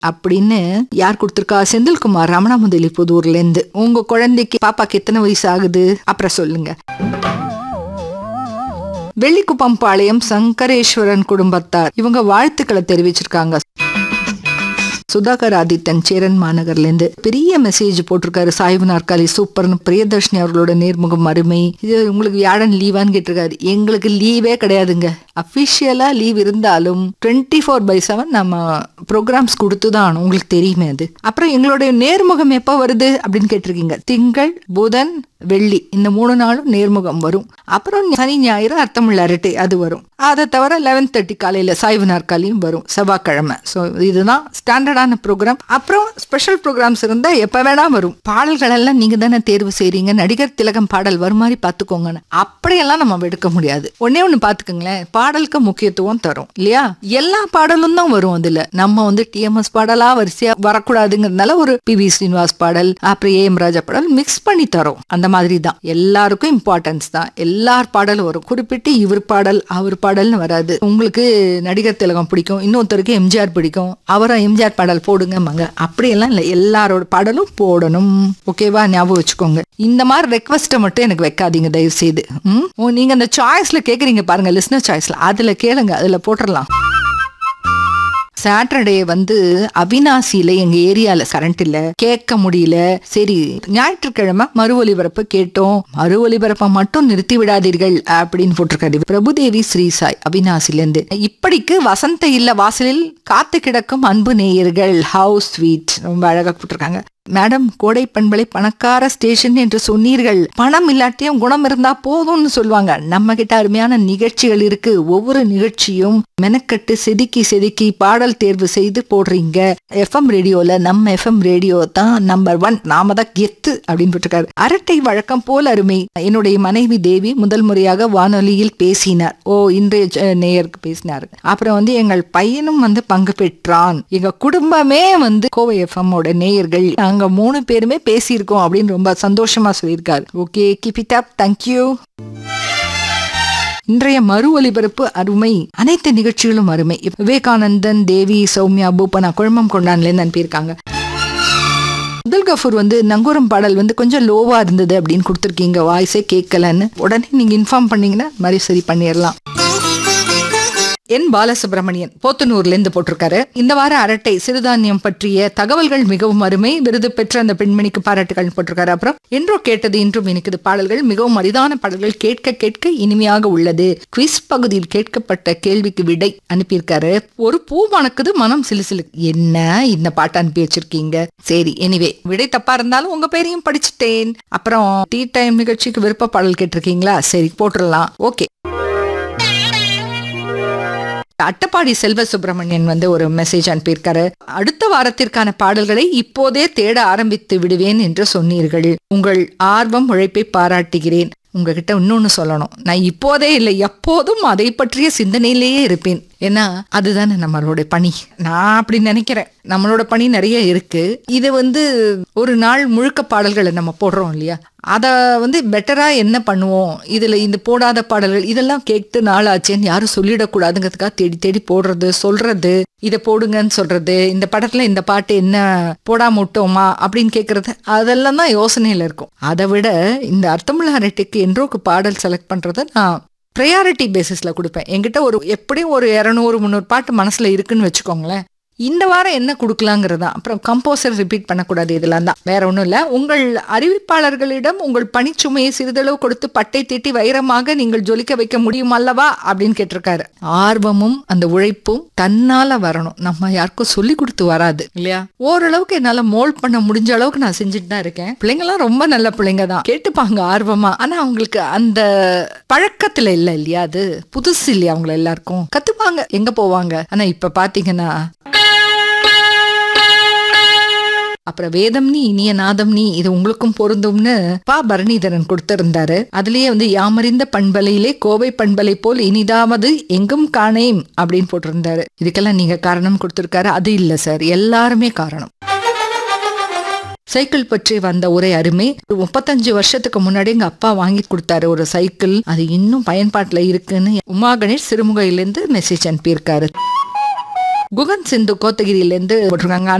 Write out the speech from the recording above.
அப்படின்னு யார் கொடுத்திருக்கா செந்தில்குமார் ரமணாமுதலி புதூர்ல இருந்து உங்க குழந்தைக்கு பாப்பாக்கு எத்தனை வயசு ஆகுது அப்புறம் சொல்லுங்க வெள்ளிக்குப்பம் பாளையம் சங்கரேஸ்வரன் குடும்பத்தார் இவங்க வாழ்த்துக்களை தெரிவிச்சிருக்காங்க சுதாகர் ஆதித்தன் சேரன் மாநகர்ல இருந்து பெரிய மெசேஜ் போட்டிருக்காரு சாய்வு நாற்காலி சூப்பர்னு பிரியதர்ஷினி அவர்களோட நேர்முகம் அருமை இது உங்களுக்கு வியாழன் லீவான்னு கேட்டிருக்காரு எங்களுக்கு லீவே கிடையாதுங்க அஃபிஷியலா லீவ் இருந்தாலும் டுவெண்ட்டி ஃபோர் பை செவன் நம்ம ப்ரோக்ராம்ஸ் கொடுத்து தான் உங்களுக்கு தெரியுமே அது அப்புறம் எங்களுடைய நேர்முகம் எப்போ வருது அப்படின்னு கேட்டிருக்கீங்க திங்கள் புதன் வெள்ளி இந்த மூணு நாளும் நேர்முகம் வரும் அப்புறம் சனி ஞாயிறு அர்த்தமுள்ள அரட்டை அது வரும் அதை தவிர லெவன் தேர்ட்டி காலையில் சாய்வு நாற்காலியும் வரும் செவ்வாய்க்கிழமை ஸோ இதுதான் ஸ்டாண்டர்டான ப்ரோக்ராம் அப்புறம் ஸ்பெஷல் ப்ரோக்ராம்ஸ் இருந்தால் எப்போ வேணா வரும் பாடல்கள் எல்லாம் நீங்கள் தானே தேர்வு செய்கிறீங்க நடிகர் திலகம் பாடல் வரும் மாதிரி பார்த்துக்கோங்கன்னு அப்படியெல்லாம் நம்ம எடுக்க முடியாது ஒன்னே ஒன்று பார்த்துக்கோங்களேன் பாடலுக்கு முக்கியத்துவம் தரும் இல்லையா எல்லா பாடலும் தான் வரும் அதில் நம்ம வந்து டிஎம்எஸ் பாடலா வரிசையா வரக்கூடாதுங்கிறதுனால ஒரு பி வி ஸ்ரீனிவாஸ் பாடல் அப்புறம் ஏஎம் ராஜா பாடல் மிக்ஸ் பண்ணி தரோம் அந்த மாதிரி தான் எல்லாருக்கும் இம்பார்ட்டன்ஸ் தான் எல்லார் பாடலும் வரும் குறிப்பிட்டு இவர் பாடல் அவர் பாடல்னு வராது உங்களுக்கு நடிகர் திலகம் பிடிக்கும் இன்னொருத்தருக்கு எம்ஜிஆர் பிடிக்கும் அவரும் எம்ஜிஆர் பாடல் போடுங்கம்பாங்க அப்படியெல்லாம் இல்லை எல்லாரோட பாடலும் போடணும் ஓகேவா ஞாபகம் வச்சுக்கோங்க இந்த மாதிரி ரெக்வஸ்ட்டை மட்டும் எனக்கு வைக்காதீங்க தயவு செய்து ம்? ஓ, நீங்க அந்த சாய்ஸ்ல கேக்குறீங்க பாருங்க லிஸ்னர் சாய்ஸ்ல அதுல கேளுங்க அதுல போட்டுடலாம் சாட்டர்டே வந்து அவினாசியில எங்க ஏரியால கரண்ட் இல்ல கேட்க முடியல சரி ஞாயிற்றுக்கிழமை மறு ஒலிபரப்பு கேட்டோம் மறு ஒலிபரப்பை மட்டும் நிறுத்தி விடாதீர்கள் அப்படின்னு போட்டிருக்காரு பிரபுதேவி ஸ்ரீசாய் அவினாசில இருந்து இப்படிக்கு வசந்த இல்ல வாசலில் காத்து கிடக்கும் அன்பு நேயர்கள் ஹவுஸ் ஸ்வீட் ரொம்ப அழகா போட்டிருக்காங்க மேடம் கோடை பண்பலை பணக்கார ஸ்டேஷன் என்று சொன்னீர்கள் பணம் இல்லாட்டியும் குணம் இருந்தா போதும்னு சொல்லுவாங்க நம்ம கிட்ட அருமையான நிகழ்ச்சிகள் இருக்கு ஒவ்வொரு நிகழ்ச்சியும் மெனக்கட்டு செதுக்கி செதுக்கி பாடல் தேர்வு செய்து போடுறீங்க எஃப்எம் ரேடியோல நம்ம எஃப்எம் ரேடியோ தான் நம்பர் ஒன் நாம தான் கெத்து அப்படின்னு போட்டிருக்காரு அரட்டை வழக்கம் போல் அருமை என்னுடைய மனைவி தேவி முதல் முறையாக வானொலியில் பேசினார் ஓ இன்றைய ஜ- நேயருக்கு பேசினார் அப்புறம் வந்து எங்கள் பையனும் வந்து பங்கு பெற்றான் எங்க குடும்பமே வந்து கோவை எஃப்எம் ஓட நேயர்கள் நாங்க மூணு பேருமே பேசியிருக்கோம் அப்படின்னு ரொம்ப சந்தோஷமா சொல்லியிருக்காரு okay keep it up thank you இன்றைய மறு ஒலிபரப்பு அருமை அனைத்து நிகழ்ச்சிகளும் அருமை விவேகானந்தன் தேவி சௌமியா பூப்பனா குழம்பம் கொண்டான்லேருந்து அனுப்பியிருக்காங்க அப்துல் கஃபூர் வந்து நங்கூரம் பாடல் வந்து கொஞ்சம் லோவா இருந்தது அப்படின்னு கொடுத்துருக்கீங்க வாய்ஸே கேட்கலன்னு உடனே நீங்க இன்ஃபார்ம் பண்ணீங்கன்னா மாதிரி சரி பண்ணிடலாம் என் பாலசுப்ரமணியன் போத்தனூர்ல இருந்து போட்டிருக்காரு இந்த வார அரட்டை சிறுதானியம் பற்றிய தகவல்கள் மிகவும் அருமை விருது பெற்ற அந்த பெண்மணிக்கு பாராட்டுகள் போட்டிருக்காரு அப்புறம் என்றோ கேட்டது இன்றும் இனிக்குது பாடல்கள் மிகவும் அரிதான பாடல்கள் கேட்க கேட்க இனிமையாக உள்ளது குவிஸ் பகுதியில் கேட்கப்பட்ட கேள்விக்கு விடை அனுப்பியிருக்காரு ஒரு பூ மணக்குது மனம் சிலுசிலு என்ன இந்த பாட்டு அனுப்பி வச்சிருக்கீங்க சரி எனிவே விடை தப்பா இருந்தாலும் உங்க பேரையும் படிச்சுட்டேன் அப்புறம் டீ டைம் நிகழ்ச்சிக்கு விருப்ப பாடல் கேட்டிருக்கீங்களா சரி போட்டுடலாம் ஓகே அட்டப்பாடி செல்வ சுப்பிரமணியன் வந்து ஒரு மெசேஜ் அனுப்பியிருக்காரு அடுத்த வாரத்திற்கான பாடல்களை இப்போதே தேட ஆரம்பித்து விடுவேன் என்று சொன்னீர்கள் உங்கள் ஆர்வம் உழைப்பை பாராட்டுகிறேன் உங்ககிட்ட இன்னொன்னு சொல்லணும் நான் இப்போதே இல்லை எப்போதும் அதை பற்றிய சிந்தனையிலேயே இருப்பேன் ஏன்னா அதுதானே நம்மளோட பணி நான் அப்படி நினைக்கிறேன் நம்மளோட பணி நிறைய இருக்கு இது வந்து ஒரு நாள் முழுக்க பாடல்களை நம்ம போடுறோம் இல்லையா அதை வந்து பெட்டரா என்ன பண்ணுவோம் இதுல இந்த போடாத பாடல்கள் இதெல்லாம் கேட்டு நாள் ஆச்சேன்னு யாரும் சொல்லிடக்கூடாதுங்கிறதுக்காக தேடி தேடி போடுறது சொல்றது இதை போடுங்கன்னு சொல்றது இந்த படத்துல இந்த பாட்டு என்ன போடாம விட்டோமா அப்படின்னு கேட்கறது அதெல்லாம் தான் யோசனையில இருக்கும் அதை விட இந்த அர்த்தமுள்ள அரட்டைக்கு என்றோக்கு பாடல் செலக்ட் பண்றதை நான் ப்ரையாரிட்டி பேசிஸ்ல கொடுப்பேன் என்கிட்ட ஒரு எப்படியும் ஒரு இரநூறு முந்நூறு பாட்டு மனசுல இருக்குன்னு வச்சுக்கோங்களேன் இந்த வாரம் என்ன கொடுக்கலாங்கிறது தான் அப்புறம் கம்போசர் ரிப்பீட் பண்ணக்கூடாது இதெல்லாம் தான் வேற ஒன்றும் இல்லை உங்கள் அறிவிப்பாளர்களிடம் உங்கள் பணிச்சுமையை சிறிதளவு கொடுத்து பட்டை தீட்டி வைரமாக நீங்கள் ஜொலிக்க வைக்க முடியும் அல்லவா அப்படின்னு கேட்டிருக்காரு ஆர்வமும் அந்த உழைப்பும் தன்னால வரணும் நம்ம யாருக்கும் சொல்லி கொடுத்து வராது இல்லையா ஓரளவுக்கு என்னால மோல்ட் பண்ண முடிஞ்ச அளவுக்கு நான் செஞ்சுட்டு தான் இருக்கேன் பிள்ளைங்களாம் ரொம்ப நல்ல பிள்ளைங்க தான் கேட்டுப்பாங்க ஆர்வமா ஆனா அவங்களுக்கு அந்த பழக்கத்துல இல்ல இல்லையா அது புதுசு இல்லையா அவங்கள எல்லாருக்கும் கத்துப்பாங்க எங்க போவாங்க ஆனா இப்ப பாத்தீங்கன்னா அப்புறம் வேதம் நீ இனிய நாதம் நீ இது உங்களுக்கும் பொருந்தும்னு பா பரணிதரன் கொடுத்திருந்தாரு அதுலயே வந்து யாமறிந்த பண்பலையிலே கோவை பண்பலை போல் இனிதாவது எங்கும் காணேம் அப்படின்னு போட்டிருந்தாரு இதுக்கெல்லாம் நீங்க காரணம் கொடுத்திருக்காரு அது இல்ல சார் எல்லாருமே காரணம் சைக்கிள் பற்றி வந்த ஒரே அருமை ஒரு முப்பத்தஞ்சு வருஷத்துக்கு முன்னாடி எங்க அப்பா வாங்கி கொடுத்தாரு ஒரு சைக்கிள் அது இன்னும் பயன்பாட்டுல இருக்குன்னு உமா கணேஷ் சிறுமுகையிலேருந்து மெசேஜ் அனுப்பியிருக்காரு குகன் சிந்து கோத்தகிரியில இருந்து போட்டிருக்காங்க